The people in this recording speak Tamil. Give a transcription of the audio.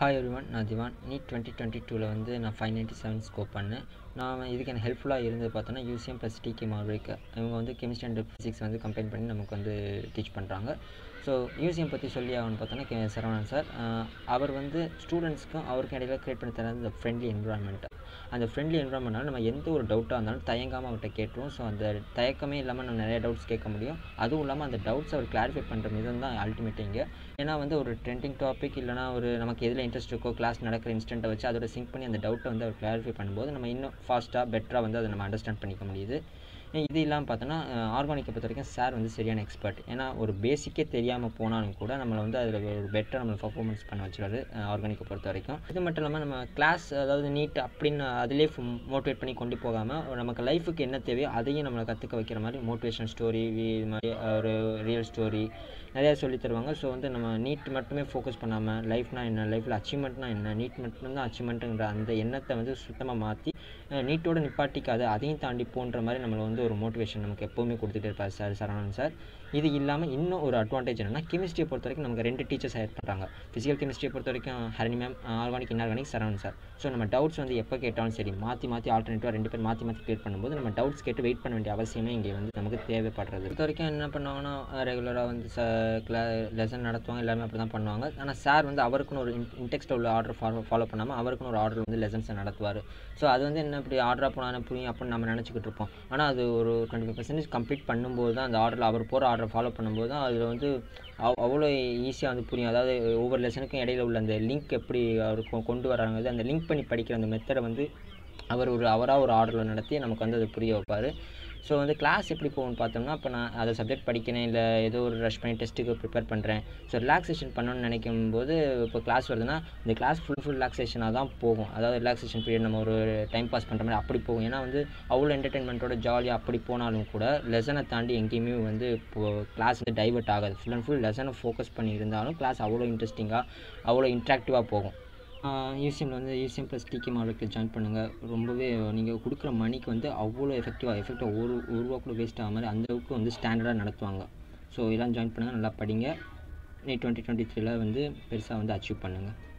ஹாய் எவ்ரிவன் நான் திவான் நீட் டுவெண்ட்டி டுவெண்ட்டி டூவில் வந்து நான் ஃபைவ் நைன்ட்டி செவன் ஸ்கோப் பண்ணேன் நான் இதுக்கு எனக்கு ஹெல்ப்ஃபுல்லாக இருந்தது பார்த்தோன்னா யூசிஎம் ப்ளஸ் டிகே மார்விக் இவங்க வந்து கெமிஸ்ட்ரி அண்ட் ஃபிசிக்ஸ் வந்து கம்பைன் பண்ணி நமக்கு வந்து டீச் பண்ணுறாங்க ஸோ யூசிஎம் பற்றி சொல்லி ஆகணும்னு பார்த்தோன்னா கே சரவணன் சார் அவர் வந்து ஸ்டூடெண்ட்ஸ்க்கும் அவருக்கும் இடையில க்ரியேட் பண்ணி தர அந்த ஃப்ரெண்ட்லி என்விரான்மெண்ட் அந்த ஃப்ரெண்ட்லி என்விரான்மெண்ட்னால நம்ம எந்த ஒரு டவுட்டாக இருந்தாலும் தயங்காமல் அவர்கிட்ட கேட்டுருவோம் ஸோ அந்த தயக்கமே இல்லாமல் நம்ம நிறைய டவுட்ஸ் கேட்க முடியும் அதுவும் இல்லாமல் அந்த டவுட்ஸ் அவர் கிளாரிஃபை பண்ணுற விதம் தான் அல்டிமேட் இங்கே ஏன்னா வந்து ஒரு ட்ரெண்டிங் டாபிக் இல்லைனா ஒரு நமக்கு எதில் இன்ட்ரெஸ்ட் இருக்கோ கிளாஸ் நடக்கிற இன்ஸ்டண்ட்டை வச்சு அதோட சிங்க் பண்ணி அந்த டவுட்டை வந்து அவர் கிளாரிஃபை பண்ணும்போது நம்ம இன்னும் ஃபாஸ்ட்டாக பெட்டராக வந்து அதை நம்ம அண்டர்ஸ்டாண்ட் பண்ணிக்க முடியுது இது இல்லாமல் பார்த்தோன்னா ஆர்கானிக்கை பொறுத்த வரைக்கும் சார் வந்து சரியான எக்ஸ்பர்ட் ஏன்னா ஒரு பேசிக்கே தெரியாமல் போனாலும் கூட நம்மளை வந்து அதில் ஒரு பெட்டராக நம்மளை பர்ஃபார்மன்ஸ் பண்ண வச்சுருவாரு ஆர்கானிக்கை பொறுத்த வரைக்கும் இது மட்டும் இல்லாமல் நம்ம கிளாஸ் அதாவது நீட் அப்படின்னு அதிலே மோட்டிவேட் பண்ணி கொண்டு போகாமல் நமக்கு லைஃபுக்கு என்ன தேவையோ அதையும் நம்மளை கற்றுக்க வைக்கிற மாதிரி மோட்டிவேஷன் ஸ்டோரி இது மாதிரி ஒரு ரியல் ஸ்டோரி நிறையா சொல்லி தருவாங்க ஸோ வந்து நம்ம நீட் மட்டுமே ஃபோக்கஸ் பண்ணாமல் லைஃப்னா என்ன லைஃப்பில் அச்சீவ்மெண்ட்னா என்ன நீட் மட்டும்தான் அச்சீவ்மெண்ட்டுங்கிற அந்த எண்ணத்தை வந்து சுத்தமாக மாற்றி நீட்டோட நிப்பாட்டிக்காது அதையும் தாண்டி போன்ற மாதிரி நம்மளை வந்து ஒரு மோட்டிவேஷன் நமக்கு எப்போவுமே கொடுத்துட்டே இருப்பார் சார் சரவணன் சார் இது இல்லாமல் இன்னும் ஒரு அட்வான்டேஜ் என்னென்னா கெமிஸ்ட்ரியை பொறுத்த வரைக்கும் நமக்கு ரெண்டு டீச்சர்ஸ் ஹையர் பண்ணுறாங்க ஃபிசிக்கல் கெமிஸ்ட்ரியை பொறுத்த வரைக்கும் Harani ma'am organic inorganic Saravanan sir so நம்ம டவுட்ஸ் வந்து எப்போ கேட்டாலும் சரி மாற்றி மாற்றி ஆல்டர்னேட்டிவாக ரெண்டு பேர் மாற்றி மாற்றி கிளியர் பண்ணும்போது நம்ம டவுட்ஸ் கேட்டு வெயிட் பண்ண வேண்டிய அவசியமே இங்கே வந்து நமக்கு தேவைப்படுறது பொறுத்த வரைக்கும் என்ன பண்ணுவாங்கன்னா ரெகுலராக வந்து ச கிளா லெசன் நடத்துவாங்க எல்லாமே அப்படி தான் பண்ணுவாங்க ஆனால் சார் வந்து அவருக்குன்னு ஒரு இன்டெக்ஸ்ட்டில் உள்ள ஆர்டர் ஃபாலோ ஃபாலோ பண்ணாமல் அவருக்குன்னு ஒரு ஆர்டர் வந்து லெசன்ஸை நடத்துவார் ஸோ அது வந்து என்ன இப்படி ஆர்டராக போனால் புரியும் அப்படின்னு நம்ம நினச்சிக்கிட்டு இருப்போம் ஆனால் அது ஒரு டுவெண்ட்டி ஃபைவ் பர்சன்டேஜ் கம்ப்ளீட் பண்ணும்போது தான் அந்த ஆர்டரில் அவர் போகிற ஆர்டர் ஃபாலோ பண்ணும்போது தான் அதில் வந்து அவ் அவ்வளோ ஈஸியாக வந்து புரியும் அதாவது ஒவ்வொரு லெசனுக்கும் இடையில உள்ள அந்த லிங்க் எப்படி அவர் கொண்டு வராங்க அந்த லிங்க் பண்ணி படிக்கிற அந்த மெத்தடை வந்து அவர் ஒரு அவராக ஒரு ஆர்டரில் நடத்தி நமக்கு வந்து அதை புரிய வைப்பார் ஸோ வந்து கிளாஸ் எப்படி போகும்னு பார்த்தோம்னா இப்போ நான் அதை சப்ஜெக்ட் படிக்கிறேன் இல்லை ஏதோ ஒரு ரஷ் பண்ணி டெஸ்ட்டுக்கு ப்ரிப்பேர் பண்ணுறேன் ஸோ ரிலாக்ஸேஷன் பண்ணணும்னு நினைக்கும் போது இப்போ கிளாஸ் வருதுன்னா இந்த கிளாஸ் ஃபுல் ஃபுல் ரிலாக்ஸேஷனாக தான் போகும் அதாவது ரிலாக்ஸேஷன் பீரியட் நம்ம ஒரு டைம் பாஸ் பண்ணுற மாதிரி அப்படி போகும் ஏன்னா வந்து அவ்வளோ என்டர்டெயின்மெண்ட்டோட ஜாலியாக அப்படி போனாலும் கூட லெசனை தாண்டி எங்கேயுமே வந்து இப்போது கிளாஸ் வந்து டைவர்ட் ஆகாது ஃபுல் அண்ட் ஃபுல் லெசனை ஃபோக்கஸ் பண்ணி இருந்தாலும் கிளாஸ் அவ்வளோ இன்ட்ரெஸ்டிங்காக அவ்வளோ இன்ட்ராக்டிவாக போகும் யூசிஎம்மில் வந்து யூசிஎம் ப்ளஸ் டிகே மாடலுக்கு ஜாயின் பண்ணுங்கள் ரொம்பவே நீங்கள் கொடுக்குற மணிக்கு வந்து அவ்வளோ எஃபெக்டிவாக எஃபெக்டாக ஒரு ஒரு ரூபா கூட வேஸ்ட் ஆகாமல் அந்த அளவுக்கு வந்து ஸ்டாண்டர்டாக நடத்துவாங்க ஸோ இதெல்லாம் ஜாயின் பண்ணுங்கள் நல்லா படிங்க நீ டுவெண்ட்டி டுவெண்ட்டி த்ரீல வந்து பெருசாக வந்து அச்சீவ் பண்ணுங்கள்